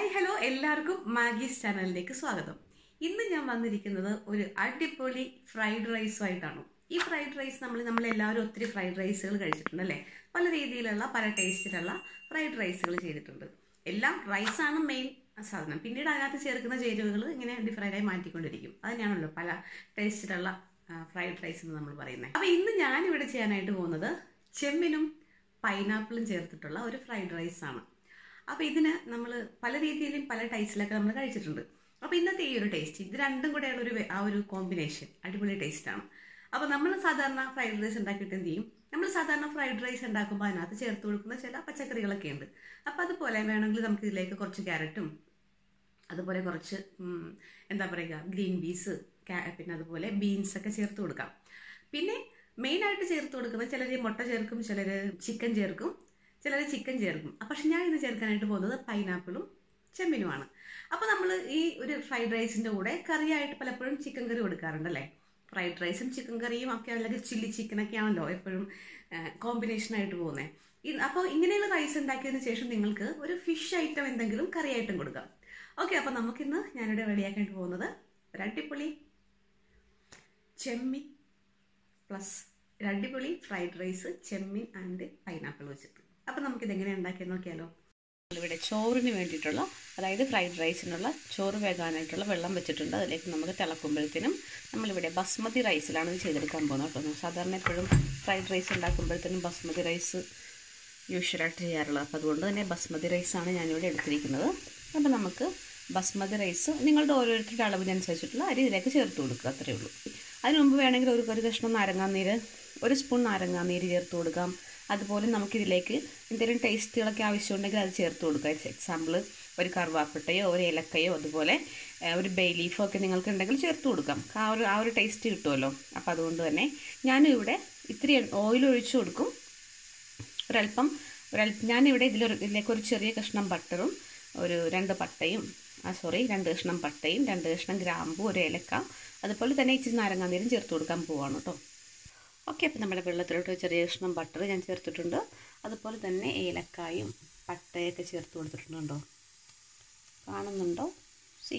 Hi hello എല്ലാവർക്കും മാഗീസ് ചാനലിലേക്ക് സ്വാഗതം ഇന്ന് ഞാൻ വന്നിരിക്കുന്നത് ഒരു അടിപൊളി ഫ്രൈഡ് റൈസുമായിട്ടാണ് ഈ ഫ്രൈഡ് റൈസ് നമ്മൾ നമ്മൾ എല്ലാവരും ഒത്തിരി ഫ്രൈഡ് റൈസുകൾ കഴിച്ചിട്ടുണ്ട് അല്ലേ പല രീതിയിലുള്ള പല ടേസ്റ്റിലുള്ള ഫ്രൈഡ് റൈസുകൾ ചെയ്തിട്ടുണ്ട് എല്ലാം റൈസാണ് മെയിൻ സാധനം പിന്നീട് അതിനകത്ത് ചേർക്കുന്ന ചേരുവകൾ ഇങ്ങനെ ഡിഫറൻ്റായി മാറ്റിക്കൊണ്ടിരിക്കും അതിനാണല്ലോ പല ടേസ്റ്റിലുള്ള ഫ്രൈഡ് റൈസ് എന്ന് നമ്മൾ പറയുന്നത് അപ്പോൾ ഇന്ന് ഞാനിവിടെ ചെയ്യാനായിട്ട് പോകുന്നത് ചെമ്മിനും പൈനാപ്പിളും ചേർത്തിട്ടുള്ള ഒരു ഫ്രൈഡ് റൈസ് ആണ് അപ്പോൾ ഇതിന് നമ്മൾ പല രീതിയിലും പല ടൈസിലൊക്കെ നമ്മൾ കഴിച്ചിട്ടുണ്ട് അപ്പോൾ ഇന്നത്തെ ഈ ഒരു ടേസ്റ്റ് ഇത് രണ്ടും കൂടെയുള്ള ഒരു വെ- ആ ഒരു കോമ്പിനേഷൻ അടിപൊളി ടേസ്റ്റാണ് അപ്പോൾ നമ്മൾ സാധാരണ ഫ്രൈഡ് റൈസ് ഉണ്ടാക്കിയിട്ട് എന്ത് ചെയ്യും നമ്മൾ സാധാരണ ഫ്രൈഡ് റൈസ് ഉണ്ടാക്കുമ്പോൾ അതിനകത്ത് ചേർത്ത് കൊടുക്കുന്ന ചില പച്ചക്കറികളൊക്കെ ഉണ്ട് അപ്പോൾ അതുപോലെ വേണമെങ്കിൽ നമുക്ക് ഇതിലേക്ക് കുറച്ച് ക്യാരറ്റും അതുപോലെ കുറച്ച് ഉം, എന്താ പറയുക ഗ്രീൻ പീസ് പിന്നെ അതുപോലെ ബീൻസ് ഒക്കെ ചേർത്ത് കൊടുക്കാം പിന്നെ മെയിനായിട്ട് ചേർത്ത് കൊടുക്കുന്നത് ചിലർ മുട്ട ചേർക്കും ചിലർ ചിക്കൻ ചേർക്കും ചിലർ ചിക്കൻ ചേർക്കും പക്ഷെ ഞാൻ ഇന്ന് ചേർക്കാനായിട്ട് പോകുന്നത് പൈനാപ്പിളും ചെമ്മിനുമാണ് അപ്പോൾ നമ്മൾ ഈ ഒരു ഫ്രൈഡ് റൈസിൻ്റെ കൂടെ കറിയായിട്ട് പലപ്പോഴും ചിക്കൻ കറി കൊടുക്കാറുണ്ടല്ലേ ഫ്രൈഡ് റൈസും ചിക്കൻ കറിയും ഒക്കെ അല്ലെങ്കിൽ ചില്ലി ചിക്കനൊക്കെ ആണല്ലോ എപ്പോഴും കോമ്പിനേഷനായിട്ട് പോകുന്നത് അപ്പോൾ ഇങ്ങനെയുള്ള റൈസ് ഉണ്ടാക്കിയതിന് ശേഷം നിങ്ങൾക്ക് ഒരു ഫിഷ് ഐറ്റം എന്തെങ്കിലും കറിയായിട്ടും കൊടുക്കാം ഓക്കെ അപ്പോൾ നമുക്കിന്ന് ഞാനിവിടെ റെഡിയാക്കാനായിട്ട് പോകുന്നത് ഒരു അടിപൊളി ചെമ്മീൻ പ്ലസ് ഒരു അടിപൊളി ഫ്രൈഡ് റൈസ് ചെമ്മീൻ ആൻഡ് പൈനാപ്പിൾ വെച്ചിട്ട് അപ്പോൾ നമുക്കിത് എങ്ങനെ ഉണ്ടാക്കി നോക്കിയാലോ ഇവിടെ ചോറിന് വേണ്ടിയിട്ടുള്ള അതായത് ഫ്രൈഡ് റൈസിനുള്ള ചോറ് വേകാനായിട്ടുള്ള വെള്ളം വെച്ചിട്ടുണ്ട് അതിലേക്ക് നമുക്ക് തിളക്കുമ്പോഴത്തേനും നമ്മളിവിടെ ബസ്മതി റൈസിലാണ് ഇത് ചെയ്തെടുക്കാൻ പോകുന്നത് കേട്ടോ സാധാരണ എപ്പോഴും ഫ്രൈഡ് റൈസ് ഉണ്ടാക്കുമ്പോഴത്തേനും ബസ്മതി റൈസ് യൂഷ്വലായിട്ട് ചെയ്യാറുള്ളത് അപ്പോൾ അതുകൊണ്ട് തന്നെ ബസ്മതി റൈസാണ് ഞാനിവിടെ എടുത്തിരിക്കുന്നത് അപ്പോൾ നമുക്ക് ബസ്മതി റൈസ് നിങ്ങളുടെ ഓരോരുത്തരുടെ അളവിനനുസരിച്ചിട്ടുള്ള അരി ഇതിലേക്ക് ചേർത്ത് കൊടുക്കുക അത്രയേ ഉള്ളൂ അതിന് മുമ്പ് വേണമെങ്കിൽ ഒരു ഒരു കഷ്ണം നാരങ്ങാനീര് ഒരു സ്പൂൺ നാരങ്ങാനീര് ചേർത്ത് കൊടുക്കാം അതുപോലെ നമുക്കിതിലേക്ക് എന്തെങ്കിലും ടേസ്റ്റുകളൊക്കെ ആവശ്യമുണ്ടെങ്കിൽ അത് ചേർത്ത് കൊടുക്കുക എക്സാമ്പിൾ ഒരു കറുവാപ്പട്ടയോ ഒരു ഏലക്കയോ അതുപോലെ ഏഹ്, ഒരു ബേ ലീഫോ ഒക്കെ നിങ്ങൾക്ക് ഉണ്ടെങ്കിൽ ചേർത്ത് കൊടുക്കാം ആ ഒരു ആ ഒരു ടേസ്റ്റ് കിട്ടുമല്ലോ അപ്പോൾ അതുകൊണ്ട് തന്നെ ഞാനും ഇവിടെ ഇത്തിരി ഓയിൽ ഒഴിച്ചു കൊടുക്കും ഒരല്പം ഒരല്പം ഞാനിവിടെ ഇതിലൊരു ഇതിലേക്ക് ഒരു ചെറിയ കഷ്ണം ബട്ടറും ഒരു രണ്ട് പട്ടയും ആ സോറി രണ്ട് കഷ്ണം പട്ടയും രണ്ട് കഷ്ണം ഗ്രാമ്പും ഒരു ഏലക്ക അതുപോലെ തന്നെ ഇച്ചിരി നാരങ്ങാനീരും ചേർത്ത് കൊടുക്കാൻ പോവാണ് കേട്ടോ ഓക്കെ അപ്പോൾ നമ്മുടെ വെള്ളത്തിലോട്ട് ഒരു ചെറിയ കഷ്ണം ബട്ടർ ഞാൻ ചേർത്തിട്ടുണ്ട് അതുപോലെ തന്നെ ഏലക്കായും പട്ടയൊക്കെ ചേർത്ത് കൊടുത്തിട്ടുണ്ടോ കാണുന്നുണ്ടോ സി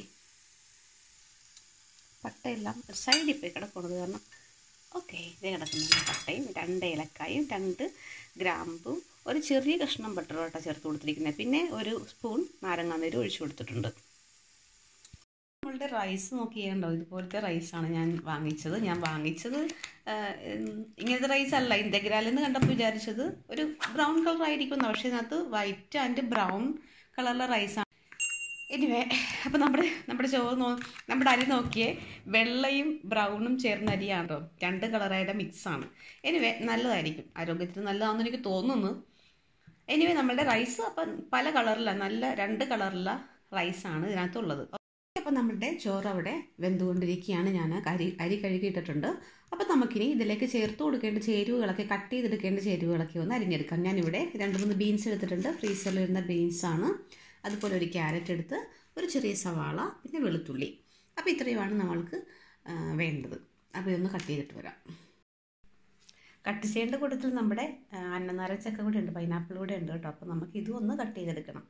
പട്ടയെല്ലാം സൈഡിൽ പോയി കിടക്കുന്നത് കാരണം ഓക്കെ ഇത് കിടക്കുന്ന പട്ടയും രണ്ട് ഏലക്കായും രണ്ട് ഗ്രാമ്പും ഒരു ചെറിയ കഷ്ണം ബട്ടർ കേട്ടോ ചേർത്ത് കൊടുത്തിരിക്കുന്നത് പിന്നെ ഒരു സ്പൂൺ നാരങ്ങാനീര് ഒഴിച്ചു കൊടുത്തിട്ടുണ്ട് നമ്മളുടെ റൈസ് നോക്കിയുണ്ടോ ഇതുപോലത്തെ റൈസാണ് ഞാൻ വാങ്ങിച്ചത് ഞാൻ വാങ്ങിച്ചത് ആ, ഉം, ഇങ്ങനത്തെ റൈസ് അല്ല ഇൻ്റഗ്രാലെന്ന് കണ്ടപ്പോൾ വിചാരിച്ചത് ഒരു ബ്രൗൺ കളർ ആയിരിക്കും പക്ഷേ ഇതിനകത്ത് വൈറ്റ് ആൻഡ് ബ്രൗൺ കളറിലെ റൈസാണ് എനിവേ അപ്പോൾ നമ്മുടെ നമ്മുടെ ചോറ് നോ നമ്മുടെ അരി നോക്കിയേ വെള്ളയും ബ്രൗണും ചേർന്ന അരിയാണ് കേട്ടോ രണ്ട് കളറായിട്ട് മിക്സാണ് എനിവേ നല്ലതായിരിക്കും ആരോഗ്യത്തിന് നല്ലതാണെന്ന് എനിക്ക് തോന്നുന്നു എനിവേ നമ്മുടെ റൈസ് അപ്പം പല കളറിലാണ് നല്ല രണ്ട് കളറിലുള്ള റൈസാണ് ഇതിനകത്തുള്ളത് അപ്പോൾ നമ്മുടെ ചോറ് അവിടെ വെന്തുകൊണ്ടിരിക്കുകയാണ് ഞാൻ അരി അരി കഴുകിയിട്ടിട്ടുണ്ട് അപ്പോൾ നമുക്കിനി ഇതിലേക്ക് ചേർത്ത് കൊടുക്കേണ്ട ചേരുവകളൊക്കെ കട്ട് ചെയ്തെടുക്കേണ്ട ചേരുവകളൊക്കെ ഒന്ന് അരിഞ്ഞെടുക്കാം ഞാനിവിടെ രണ്ട് മൂന്ന് ബീൻസ് എടുത്തിട്ടുണ്ട് ഫ്രീസറിലിരുന്ന ബീൻസാണ് അതുപോലെ ഒരു ക്യാരറ്റ് എടുത്ത് ഒരു ചെറിയ സവാള പിന്നെ വെളുത്തുള്ളി അപ്പോൾ ഇത്രയുമാണ് നമ്മൾക്ക് ആ, വേണ്ടത് അപ്പോൾ ഇതൊന്ന് കട്ട് ചെയ്തിട്ട് വരാം കട്ട് ചെയ്യേണ്ട കൂട്ടത്തിൽ നമ്മുടെ ആ, അന്നനാരച്ചക്ക കൂടെ ഉണ്ട് പൈനാപ്പിൾ കൂടെ ഉണ്ട് കേട്ടോ അപ്പോൾ നമുക്ക് ഇതും ഒന്ന് കട്ട് ചെയ്തെടുക്കണം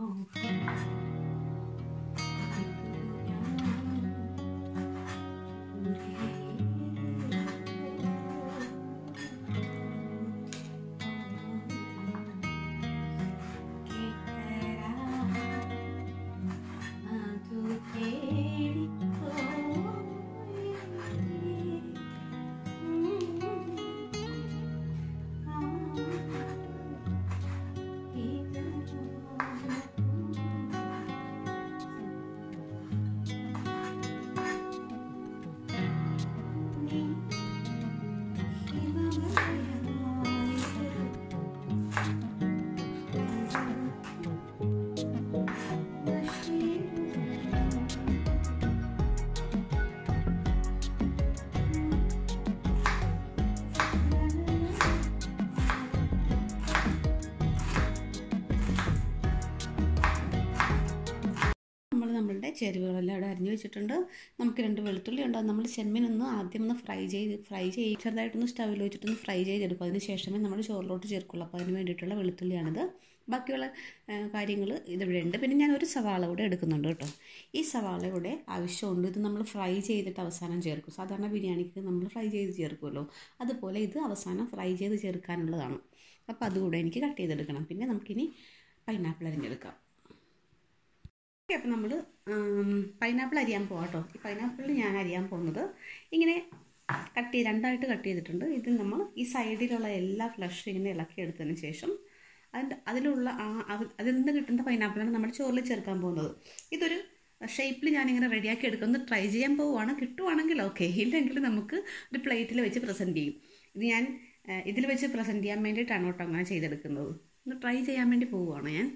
നമ്മൾ നമ്മളുടെ ചേരുവകളെല്ലാം ഇവിടെ അരിഞ്ഞു വെച്ചിട്ടുണ്ട് നമുക്ക് രണ്ട് വെളുത്തുള്ളി ഉണ്ട് അത് നമ്മൾ ചെമ്മീനൊന്ന് ആദ്യം ഒന്ന് ഫ്രൈ ചെയ്ത് ഫ്രൈ ചെയ്ത് ചെറുതായിട്ടൊന്ന് സ്റ്റവിൽ വെച്ചിട്ടൊന്ന് ഫ്രൈ ചെയ്തെടുക്കും അതിന് ശേഷമേ നമ്മൾ ചോറിലോട്ട് ചേർക്കുള്ളൂ അപ്പോൾ അതിന് വേണ്ടിയിട്ടുള്ള വെളുത്തുള്ളിയാണിത് ബാക്കിയുള്ള കാര്യങ്ങൾ ഇതിവിടെ ഉണ്ട് പിന്നെ ഞാൻ ഒരു സവാള കൂടെ എടുക്കുന്നുണ്ട് കേട്ടോ ഈ സവാള കൂടെ ആവശ്യമുണ്ട് ഇത് നമ്മൾ ഫ്രൈ ചെയ്തിട്ട് അവസാനം ചേർക്കും സാധാരണ ബിരിയാണിക്ക് നമ്മൾ ഫ്രൈ ചെയ്ത് ചേർക്കുമല്ലോ അതുപോലെ ഇത് അവസാനം ഫ്രൈ ചെയ്ത് ചേർക്കാനുള്ളതാണ് അപ്പോൾ അതുകൂടെ എനിക്ക് കട്ട് ചെയ്തെടുക്കണം പിന്നെ നമുക്കിനി പൈനാപ്പിൾ അരിഞ്ഞെടുക്കാം ഓക്കെ അപ്പോൾ നമ്മൾ പൈനാപ്പിൾ അരിയാൻ പോകാം കേട്ടോ ഈ പൈനാപ്പിളിൽ ഞാൻ അരിയാൻ പോകുന്നത് ഇങ്ങനെ കട്ട് ചെയ്ത് രണ്ടായിട്ട് കട്ട് ചെയ്തിട്ടുണ്ട് ഇത് നമ്മൾ ഈ സൈഡിലുള്ള എല്ലാ ഫ്ലഷും ഇങ്ങനെ ഇളക്കി എടുത്തതിന് ശേഷം അതിൻ്റെ അതിലുള്ള ആ അത് അതിൽ നിന്ന് കിട്ടുന്ന പൈനാപ്പിളാണ് നമ്മുടെ ചോറിൽ ചേർക്കാൻ പോകുന്നത് ഇതൊരു ഷേപ്പിൽ ഞാനിങ്ങനെ റെഡിയാക്കി എടുക്കുന്നത് ട്രൈ ചെയ്യാൻ പോവുകയാണ് കിട്ടുവാണെങ്കിൽ ഓക്കെ ഇല്ലെങ്കിൽ നമുക്ക് ഒരു പ്ലേറ്റിൽ വെച്ച് പ്രസൻറ്റ് ചെയ്യും ഇത് ഞാൻ ഇതിൽ വെച്ച് പ്രസൻറ്റ് ചെയ്യാൻ വേണ്ടിയിട്ടാണ് കേട്ടോ അങ്ങനെ ചെയ്തെടുക്കുന്നത് ഒന്ന് ട്രൈ ചെയ്യാൻ വേണ്ടി പോവുകയാണ് ഞാൻ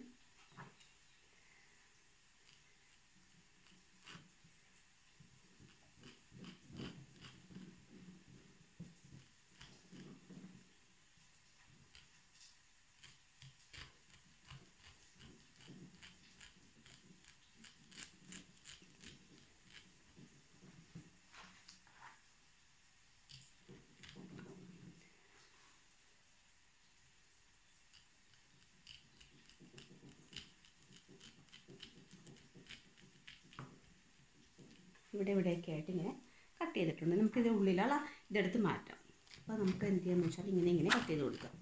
ഇവിടെ ഇവിടെയൊക്കെ ആയിട്ട് ഇങ്ങനെ കട്ട് ചെയ്തിട്ടുണ്ട് നമുക്ക് ഇതിൻ്റെ ഉള്ളിലുള്ള ഇതെടുത്ത് മാറ്റാം അപ്പോൾ നമുക്ക് എന്ത് ചെയ്യാമെന്ന് വെച്ചാൽ ഇങ്ങനെ ഇങ്ങനെ കട്ട് ചെയ്ത് കൊടുക്കാം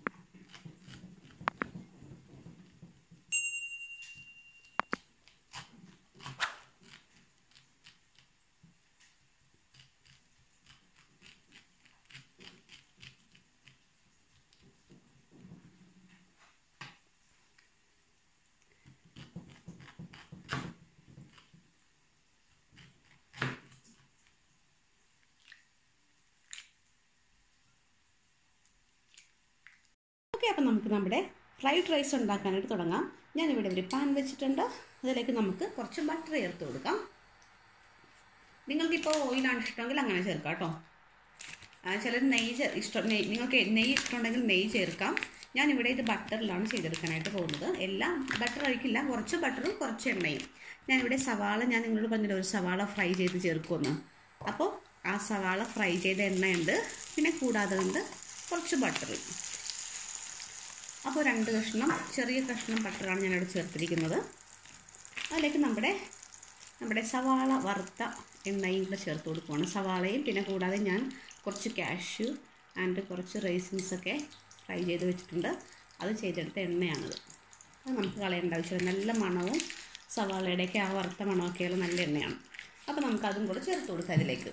ഓക്കെ അപ്പോൾ നമുക്ക് നമ്മുടെ ഫ്രൈഡ് റൈസ് ഉണ്ടാക്കാനായിട്ട് തുടങ്ങാം ഞാനിവിടെ ഒരു പാൻ വെച്ചിട്ടുണ്ട് അതിലേക്ക് നമുക്ക് കുറച്ച് ബട്ടർ ചേർത്ത് കൊടുക്കാം നിങ്ങൾക്കിപ്പോൾ ഓയിലാണ് ഇഷ്ടമെങ്കിൽ അങ്ങനെ ചേർക്കാം കേട്ടോ ചിലർ നെയ്യ് ചേ ഇഷ്ടം നെയ്യ് നിങ്ങൾക്ക് നെയ്യ് ഇഷ്ടമുണ്ടെങ്കിൽ നെയ്യ് ചേർക്കാം ഞാനിവിടെ ഇത് ബട്ടറിലാണ് ചെയ്തെടുക്കാനായിട്ട് പോകുന്നത് എല്ലാം ബട്ടർ ഒഴിക്കില്ല കുറച്ച് ബട്ടറും കുറച്ച് എണ്ണയും ഞാനിവിടെ സവാള ഞാൻ നിങ്ങളോട് പറഞ്ഞില്ല ഒരു സവാള ഫ്രൈ ചെയ്ത് ചേർക്കുമെന്ന് അപ്പോൾ ആ സവാള ഫ്രൈ ചെയ്ത എണ്ണയുണ്ട് പിന്നെ കൂടാതെ ഉണ്ട് കുറച്ച് ബട്ടർ അപ്പോൾ രണ്ട് കഷ്ണം ചെറിയ കഷ്ണം ബട്ടറാണ് ഞാനിവിടെ ചേർത്തിരിക്കുന്നത് അതിലേക്ക് നമ്മുടെ നമ്മുടെ സവാള വറുത്ത എണ്ണയും കൂടെ ചേർത്ത് കൊടുക്കുകയാണ് സവാളയും പിന്നെ കൂടാതെ ഞാൻ കുറച്ച് കാഷ്യൂ ആൻഡ് കുറച്ച് റൈസിൻസൊക്കെ ഫ്രൈ ചെയ്ത് വെച്ചിട്ടുണ്ട് അത് ചെയ്തെടുത്ത എണ്ണയാണിത് അത് നമുക്ക് കളയേണ്ട ആവശ്യമില്ല നല്ല മണവും സവാളയുടെയൊക്കെ ആ വറുത്ത മണമൊക്കെയുള്ള നല്ല എണ്ണയാണ് അപ്പോൾ നമുക്ക് അതും കൂടെ ചേർത്ത് കൊടുക്കാം അതിലേക്ക്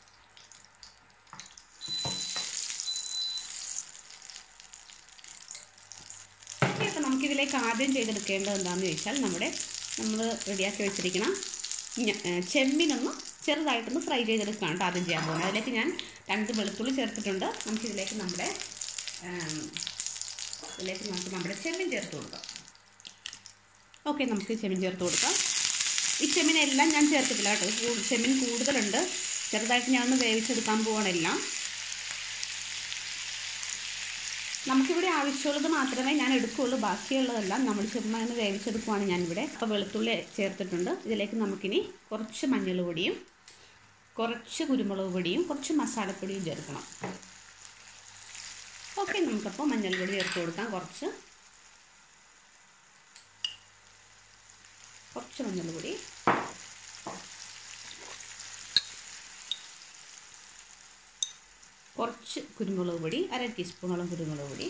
ഓക്കെ അപ്പോൾ നമുക്കിതിലേക്ക് ആദ്യം ചെയ്തെടുക്കേണ്ടത് എന്താണെന്ന് ചോദിച്ചാൽ നമ്മുടെ നമ്മൾ റെഡിയാക്കി വെച്ചിരിക്കണം ചെമ്മിനൊന്ന് ചെറുതായിട്ടൊന്ന് ഫ്രൈ ചെയ്തെടുക്കുകയാണ് കേട്ടോ ആദ്യം ചെയ്യാൻ പോകുന്നത് അതിലേക്ക് ഞാൻ രണ്ട് വെളുത്തുള്ളി ചേർത്തിട്ടുണ്ട് നമുക്കിതിലേക്ക് നമ്മുടെ ഇതിലേക്ക് നമുക്ക് നമ്മുടെ ചെമ്മീൻ ചേർത്ത് കൊടുക്കാം ഓക്കെ നമുക്ക് ചെമ്മീൻ ചേർത്ത് കൊടുക്കാം ഈ ചെമ്മീനെല്ലാം ഞാൻ ചേർത്തിട്ടില്ല കേട്ടോ ചെമ്മീൻ കൂടുതലുണ്ട് ചെറുതായിട്ട് ഞാനൊന്ന് വേവിച്ചെടുക്കാൻ പോകണെല്ലാം നമുക്കിവിടെ ആവശ്യമുള്ളത് മാത്രമേ ഞാൻ എടുക്കുകയുള്ളൂ ബാക്കിയുള്ളതെല്ലാം നമ്മൾ ചുമ്മാ ഒന്ന് വേവിച്ചെടുക്കുവാണ് ഞാനിവിടെ അപ്പോൾ വെളുത്തുള്ളി ചേർത്തിട്ടുണ്ട് ഇതിലേക്ക് നമുക്കിനി കുറച്ച് മഞ്ഞൾ പൊടിയും കുറച്ച് കുരുമുളക് പൊടിയും കുറച്ച് മസാലപ്പൊടിയും ചേർക്കണം ഓക്കെ നമുക്കപ്പോൾ മഞ്ഞൾ പൊടി ചേർത്ത് കൊടുക്കാം കുറച്ച് കുറച്ച് മഞ്ഞൾ പൊടി കുറച്ച് കുരുമുളക് പൊടി അര ടീസ്പൂണോളം കുരുമുളക് പൊടി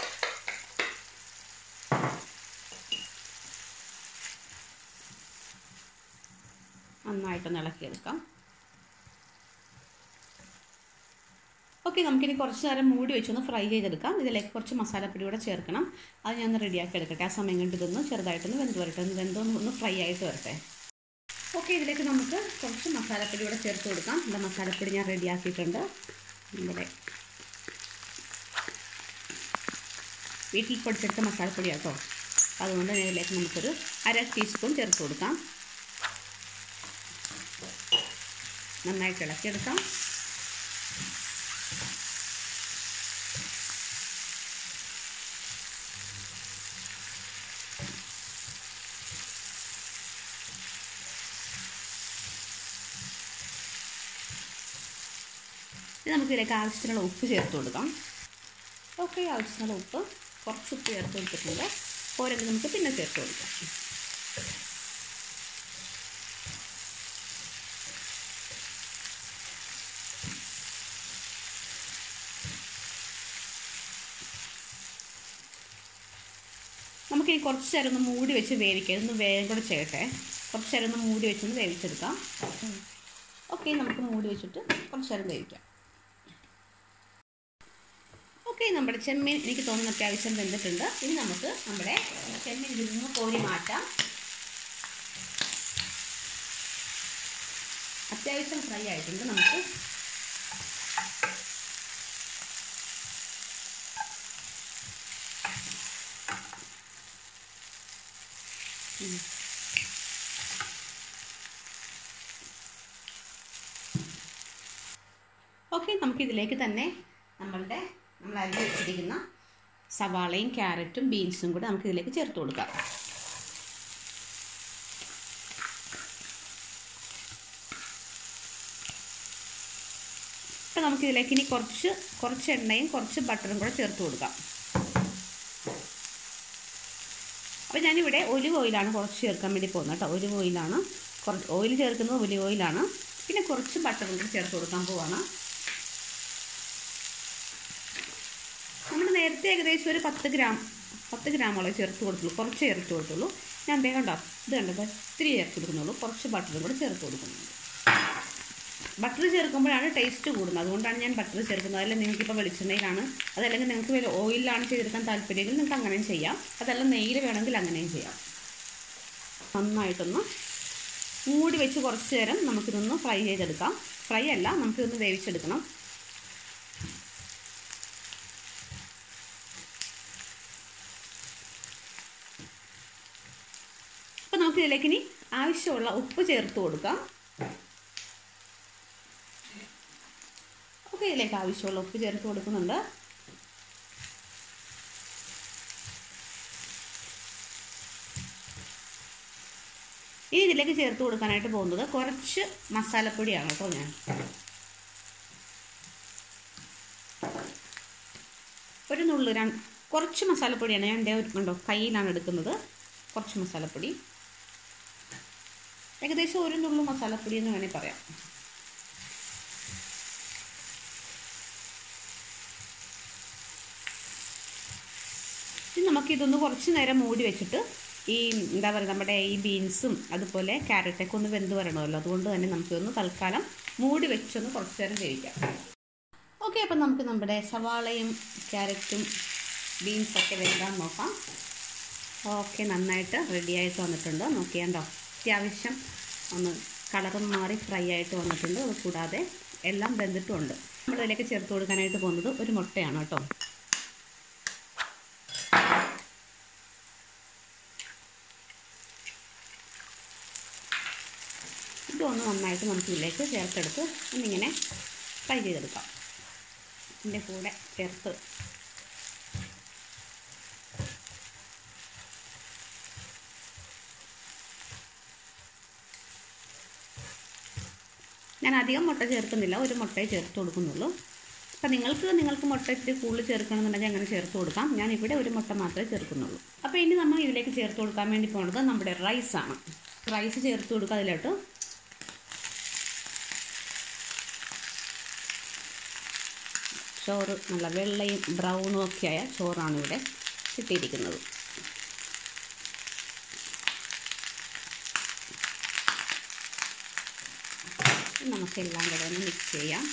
നന്നായിട്ടൊന്ന് ഇളക്കിയെടുക്കാം ഓക്കെ നമുക്കിനി കുറച്ച് നേരം മൂടി വെച്ചൊന്ന് ഫ്രൈ ചെയ്തെടുക്കാം ഇതിലേക്ക് കുറച്ച് മസാലപ്പൊടി കൂടെ ചേർക്കണം അത് ഞാൻ ഒന്ന് റെഡിയാക്കി എടുക്കട്ടെ ആ സമയം കൊണ്ട് ഇതൊന്ന് ചെറുതായിട്ടൊന്ന് വെന്ത് വരട്ടെ ഒന്ന് വെന്തോന്ന് ഒന്ന് ഫ്രൈ ആയിട്ട് വരട്ടെ ഓക്കെ ഇതിലേക്ക് നമുക്ക് കുറച്ച് മസാലപ്പൊടി കൂടെ ചേർത്ത് കൊടുക്കാം ഇവിടെ മസാലപ്പൊടി ഞാൻ റെഡിയാക്കിയിട്ടുണ്ട് നമ്മുടെ വീട്ടിൽ പൊടിച്ചെടുത്ത മസാലപ്പൊടി കേട്ടോ അതുകൊണ്ട് ഇതിലേക്ക് നമുക്കൊരു അര ടീസ്പൂൺ ചേർത്ത് കൊടുക്കാം നന്നായിട്ട് ഇളക്കിയെടുക്കാം ഇനി നമുക്ക് ഇതിലേക്ക് ആവശ്യത്തിനുള്ള ഉപ്പ് ചേർത്ത് കൊടുക്കാം ഓക്കെ ആവശ്യത്തിനുള്ള ഉപ്പ് കുറച്ച് ഉപ്പ് ചേർത്ത് കൊടുത്തിട്ടുണ്ട് പോരെങ്കിൽ നമുക്ക് പിന്നെ ചേർത്ത് കൊടുക്കാം നമുക്ക് ഈ കുറച്ച് നേരം ഒന്ന് മൂടി വെച്ച് വേവിക്കാം ഇതൊന്ന് വേഗം കൂടെ ചെയ്യട്ടെ കുറച്ച് നേരം ഒന്ന് മൂടി വെച്ചൊന്ന് വേവിച്ചെടുക്കാം ഓക്കെ നമുക്ക് മൂടി വെച്ചിട്ട് കുറച്ച് നേരം വേവിക്കാം ഓക്കെ നമ്മുടെ ചെമ്മീൻ എനിക്ക് തോന്നുന്നു അത്യാവശ്യം വെന്തിട്ടുണ്ട് ഇനി നമുക്ക് നമ്മുടെ ചെമ്മീൻ ഇതിൽ നിന്ന് കോരി മാറ്റാം അത്യാവശ്യം ഫ്രൈ ആയിട്ടുണ്ട് നമുക്ക് ഓക്കെ നമുക്കിതിലേക്ക് തന്നെ നമ്മളുടെ നമ്മൾ അരിഞ്ഞ് വെച്ചിരിക്കുന്ന സവാളയും ക്യാരറ്റും ബീൻസും കൂടെ നമുക്ക് ഇതിലേക്ക് ചേർത്ത് കൊടുക്കാം അപ്പോൾ നമുക്ക് ഇതിലേക്ക് ഇനി കുറച്ച് കുറച്ച് എണ്ണയും കുറച്ച് ബട്ടറും കൂടെ ചേർത്ത് കൊടുക്കാം അപ്പോൾ ഞാനിവിടെ ഒലിവ് ഓയിലാണ് കുറച്ച് ചേർക്കാൻ വേണ്ടി പോകുന്നത് കേട്ടോ ഒലിവ് ഓയിലാണ് കുറച്ച് ഓയിൽ ചേർക്കുന്നത് ഒലിവ് ഓയിലാണ് പിന്നെ കുറച്ച് ബട്ടറും കൂടി ചേർത്ത് കൊടുക്കാൻ പോവാണ് നമ്മൾ നേരത്തെ ഏകദേശം ഒരു പത്ത് ഗ്രാം പത്ത് ഗ്രാമോളം ചേർത്ത് കൊടുത്തുള്ളൂ കുറച്ച് ചേർത്ത് കൊടുത്തുള്ളൂ ഞാൻ ദേ കണ്ടോ ഇത് കണ്ടത് ഇത്തിരി ചേർത്ത് കൊടുക്കുന്നുള്ളൂ കുറച്ച് ബട്ടറും കൂടെ ചേർത്ത് കൊടുക്കുന്നുണ്ട് ബട്ടർ ചേർക്കുമ്പോഴാണ് ടേസ്റ്റ് കൂടുന്നത് അതുകൊണ്ടാണ് ഞാൻ ബട്ടർ ചേർക്കുന്നത് അതല്ല നിങ്ങൾക്കിപ്പോൾ വെളിച്ചെണ്ണയിലാണ് അതല്ലെങ്കിൽ നിങ്ങൾക്ക് വല്ല ഓയിലാണ് ചെയ്തെടുക്കാൻ താല്പര്യമെങ്കിൽ നിങ്ങൾക്ക് അങ്ങനെയും ചെയ്യാം അതല്ല നെയ്യിൽ വേണമെങ്കിൽ അങ്ങനെയും ചെയ്യാം നന്നായിട്ടൊന്ന് മൂടി വെച്ച് കുറച്ച് നേരം നമുക്കിതൊന്ന് ഫ്രൈ ചെയ്തെടുക്കാം ഫ്രൈ അല്ല നമുക്കിതൊന്ന് വേവിച്ചെടുക്കണം അപ്പോൾ നമുക്ക് ഇതിലേക്ക് ഇനി ആവശ്യമുള്ള ഉപ്പ് ചേർത്ത് കൊടുക്കാം ഓക്കെ ഇതിലേക്ക് ആവശ്യമുള്ള ഉപ്പ് ചേർത്ത് കൊടുക്കുന്നുണ്ട് ഇനി ഇതിലേക്ക് ചേർത്ത് കൊടുക്കാനായിട്ട് പോകുന്നത് കുറച്ച് മസാലപ്പൊടിയാണ് കേട്ടോ ഞാൻ ഒരു നുള്ളു രണ്ട് കുറച്ച് മസാലപ്പൊടിയാണ് ഞാൻ എൻ്റെ ഉണ്ടോ കയ്യിലാണ് എടുക്കുന്നത് കുറച്ച് മസാലപ്പൊടി ഏകദേശം ഒരു നുള്ളു മസാലപ്പൊടി എന്ന് വേണമെങ്കിൽ പറയാം ഇനി നമുക്കിതൊന്ന് കുറച്ച് നേരം മൂടി വെച്ചിട്ട് ഈ എന്താ പറയുക നമ്മുടെ ഈ ബീൻസും അതുപോലെ ക്യാരറ്റൊക്കെ ഒന്ന് വെന്ത് വരണമല്ലോ അതുകൊണ്ട് തന്നെ നമുക്കൊന്ന് തൽക്കാലം മൂടി വെച്ചൊന്ന് കുറച്ച് നേരം വേവിക്കാം ഓക്കെ അപ്പം നമുക്ക് നമ്മുടെ സവാളയും ക്യാരറ്റും ബീൻസൊക്കെ വെന്താൻ നോക്കാം ഓക്കെ നന്നായിട്ട് റെഡിയായിട്ട് വന്നിട്ടുണ്ട് നോക്കിയാണ്ടോ അത്യാവശ്യം ഒന്ന് കളറും മാറി ഫ്രൈ ആയിട്ട് വന്നിട്ടുണ്ട് അത് കൂടാതെ എല്ലാം വെന്തിട്ടുമുണ്ട് നമ്മളിതിലേക്ക് ചേർത്ത് കൊടുക്കാനായിട്ട് പോകുന്നത് ഒരു മുട്ടയാണ് കേട്ടോ ഇതൊന്ന് നന്നായിട്ട് നമുക്ക് ഇതിലേക്ക് ചേർത്തെടുത്ത് ഒന്നിങ്ങനെ ഫ്രൈ ചെയ്തെടുക്കാം ഇതിൻ്റെ കൂടെ ചേർത്ത് ഞാൻ അധികം മുട്ട ചേർക്കുന്നില്ല ഒരു മുട്ടയെ ചേർത്ത് കൊടുക്കുന്നുള്ളൂ അപ്പം നിങ്ങൾക്ക് നിങ്ങൾക്ക് മുട്ട ഇത്തിരി കൂടുതൽ ചേർക്കണമെന്നുണ്ടെങ്കിൽ അങ്ങനെ ചേർത്ത് കൊടുക്കാം ഞാൻ ഇവിടെ ഒരു മുട്ട മാത്രമേ ചേർക്കുന്നുള്ളൂ അപ്പോൾ ഇനി നമ്മൾ ഇതിലേക്ക് ചേർത്ത് കൊടുക്കാൻ വേണ്ടി പോകുന്നത് നമ്മുടെ റൈസാണ് റൈസ് ചേർത്ത് കൊടുക്കുക അതിലോട്ട് ചോറ് നല്ല വെള്ളയും ബ്രൗണും ഒക്കെയായ ചോറാണ് ഇവിടെ കിട്ടിയിരിക്കുന്നത് നമുക്കെല്ലാം കൂടെ ഒന്ന് മിക്സ് ചെയ്യാം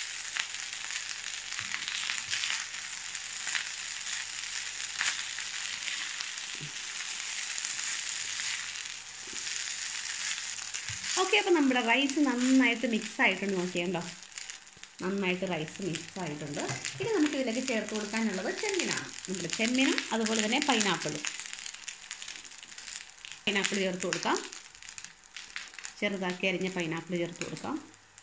ഓക്കെ അപ്പോൾ നമ്മുടെ റൈസ് നന്നായിട്ട് മിക്സ് ആയിട്ടുണ്ട് നോക്കിയല്ലോ നന്നായിട്ട് റൈസ് മിക്സ് ആയിട്ടുണ്ട് ഇനി നമുക്ക് ഇതിലേക്ക് ചേർത്ത് കൊടുക്കാനുള്ളത് ചെമ്മീനാണ് നമ്മുടെ ചെമ്മീനും അതുപോലെ തന്നെ പൈനാപ്പിളും പൈനാപ്പിൾ ചേർത്ത് കൊടുക്കാം ചെറുതാക്കി അരിഞ്ഞ പൈനാപ്പിൾ ചേർത്ത് കൊടുക്കാം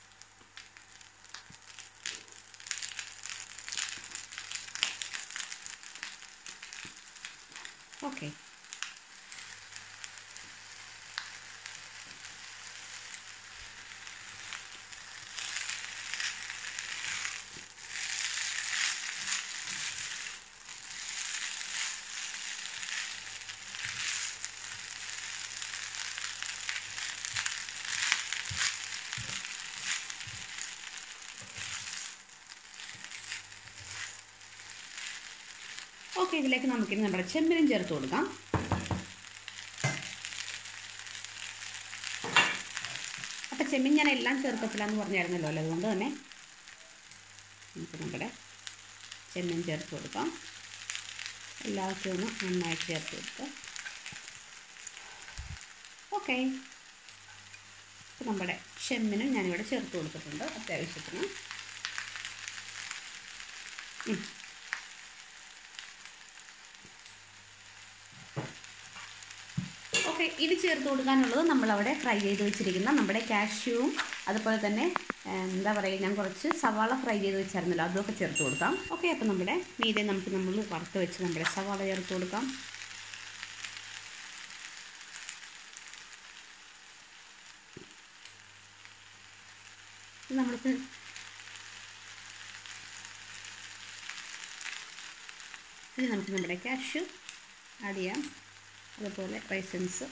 ഓക്കെ ഓക്കെ ഇതിലേക്ക് നമുക്കിനി നമ്മുടെ ചെമ്പിനും ചേർത്ത് കൊടുക്കാം അപ്പം ചെമ്മീൻ ഞാൻ എല്ലാം ചേർക്കത്തില്ല എന്ന് പറഞ്ഞായിരുന്നല്ലോ അല്ലേ അതുകൊണ്ട് തന്നെ നമുക്ക് നമ്മുടെ ചെമ്മീൻ ചേർത്ത് കൊടുക്കാം എല്ലാവർക്കും ഒന്ന് നന്നായി ചേർത്ത് കൊടുക്കുക ഓക്കെ അപ്പോൾ നമ്മുടെ ചെമ്മിനും ഞാനിവിടെ ചേർത്ത് കൊടുത്തിട്ടുണ്ട് അത്യാവശ്യത്തിന് ഉം. ഓക്കെ ഇനി ചേർത്ത് കൊടുക്കാനുള്ളത് നമ്മളവിടെ ഫ്രൈ ചെയ്ത് വെച്ചിരിക്കുന്ന നമ്മുടെ കാഷ്യൂവും അതുപോലെ തന്നെ ഏ, എന്താ പറയുക ഞാൻ കുറച്ച് സവാള ഫ്രൈ ചെയ്ത് വെച്ചായിരുന്നല്ലോ അതൊക്കെ ചേർത്ത് കൊടുക്കാം ഓക്കെ അപ്പോൾ നമ്മുടെ മീതെ നമുക്ക് നമ്മൾ വറുത്ത് വെച്ച് നമ്മുടെ സവാള ചേർത്ത് കൊടുക്കാം ഇത് നമ്മൾക്ക് ഇനി നമുക്ക് നമ്മുടെ കാഷ്യൂ ആഡ് ചെയ്യാം അതുപോലെ റൈസൻസ്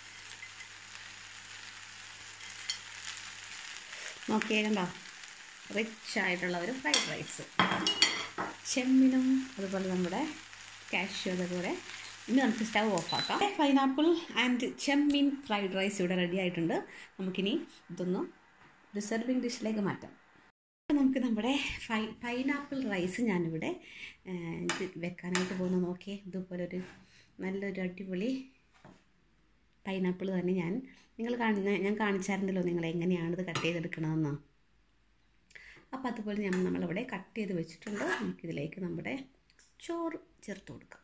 നോക്കിയേ കണ്ടോ റിച്ച് ആയിട്ടുള്ള ഒരു ഫ്രൈഡ് റൈസ് ചെമ്മിനും അതുപോലെ നമ്മുടെ കാഷ്യൂ അതുപോലെ ഇനി നമുക്ക് സ്റ്റവ് ഓഫാക്കാം പൈനാപ്പിൾ ആൻഡ് ചെമ്മീൻ ഫ്രൈഡ് റൈസ് ഇവിടെ റെഡി ആയിട്ടുണ്ട് നമുക്കിനി ഇതൊന്ന് ഒരു സെർവിങ് ഡിഷിലേക്ക് മാറ്റാം അപ്പോൾ നമുക്ക് നമ്മുടെ ഫൈ പൈനാപ്പിൾ റൈസ് ഞാനിവിടെ ആ, ഇത് വെക്കാനായിട്ട് പോകുന്നു നോക്കിയേ ഇതുപോലെ ഒരു നല്ലൊരു അടിപൊളി പൈനാപ്പിൾ തന്നെ ഞാൻ നിങ്ങൾ കാണുന്ന ഞാൻ കാണിച്ചായിരുന്നല്ലോ നിങ്ങൾ എങ്ങനെയാണിത് കട്ട് ചെയ്തെടുക്കണമെന്ന് അപ്പോൾ അതുപോലെ ഞാൻ നമ്മളിവിടെ കട്ട് ചെയ്ത് വെച്ചിട്ടുണ്ട് നമുക്കിതിലേക്ക് നമ്മുടെ ചോറ് ചേർത്ത് കൊടുക്കാം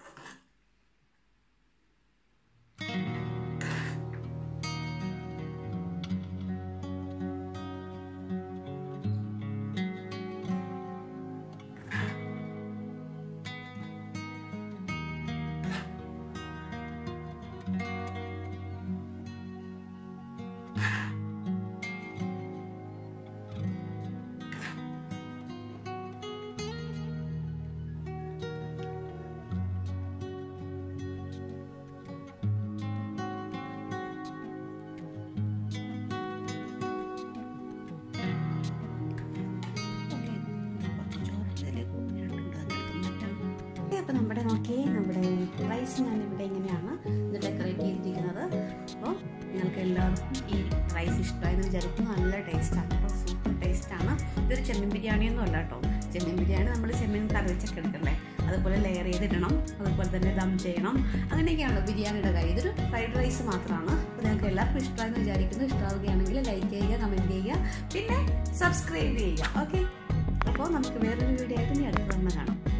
അപ്പോൾ നമ്മുടെ നോക്കിയേ നമ്മുടെ റൈസ് ഞാനിവിടെ ഇങ്ങനെയാണ് ഇത് ഡെക്കറേറ്റ് ചെയ്തിരിക്കുന്നത് അപ്പോൾ നിങ്ങൾക്ക് എല്ലാവർക്കും ഈ റൈസ് ഇഷ്ടമായെന്ന് വിചാരിക്കുന്നു നല്ല ടേസ്റ്റാണ് കേട്ടോ സൂപ്പർ ടേസ്റ്റാണ് ഇതൊരു ചെമ്മീൻ ബിരിയാണിയൊന്നും അല്ല കേട്ടോ ചെമ്മീൻ ബിരിയാണി നമ്മൾ ചെമ്മീൻ കറി വെച്ചൊക്കെ എടുക്കണ്ടേ അതുപോലെ ലെയർ ചെയ്തിടണം അതുപോലെ തന്നെ ദം ചെയ്യണം അങ്ങനെയൊക്കെയാണ് ബിരിയാണിയുടെ കാര്യം ഇതൊരു ഫ്രൈഡ് റൈസ് മാത്രമാണ് അപ്പോൾ നിങ്ങൾക്ക് എല്ലാവർക്കും ഇഷ്ടമായെന്ന് വിചാരിക്കുന്നു ഇഷ്ടമാവുകയാണെങ്കിൽ ലൈക്ക് ചെയ്യുക കമൻറ്റ് ചെയ്യുക പിന്നെ സബ്സ്ക്രൈബ് ചെയ്യുക ഓക്കെ അപ്പോൾ നമുക്ക് വേറൊരു വീഡിയോ ആയിട്ട് ഇനി അടുത്ത് തന്നെ കാണാം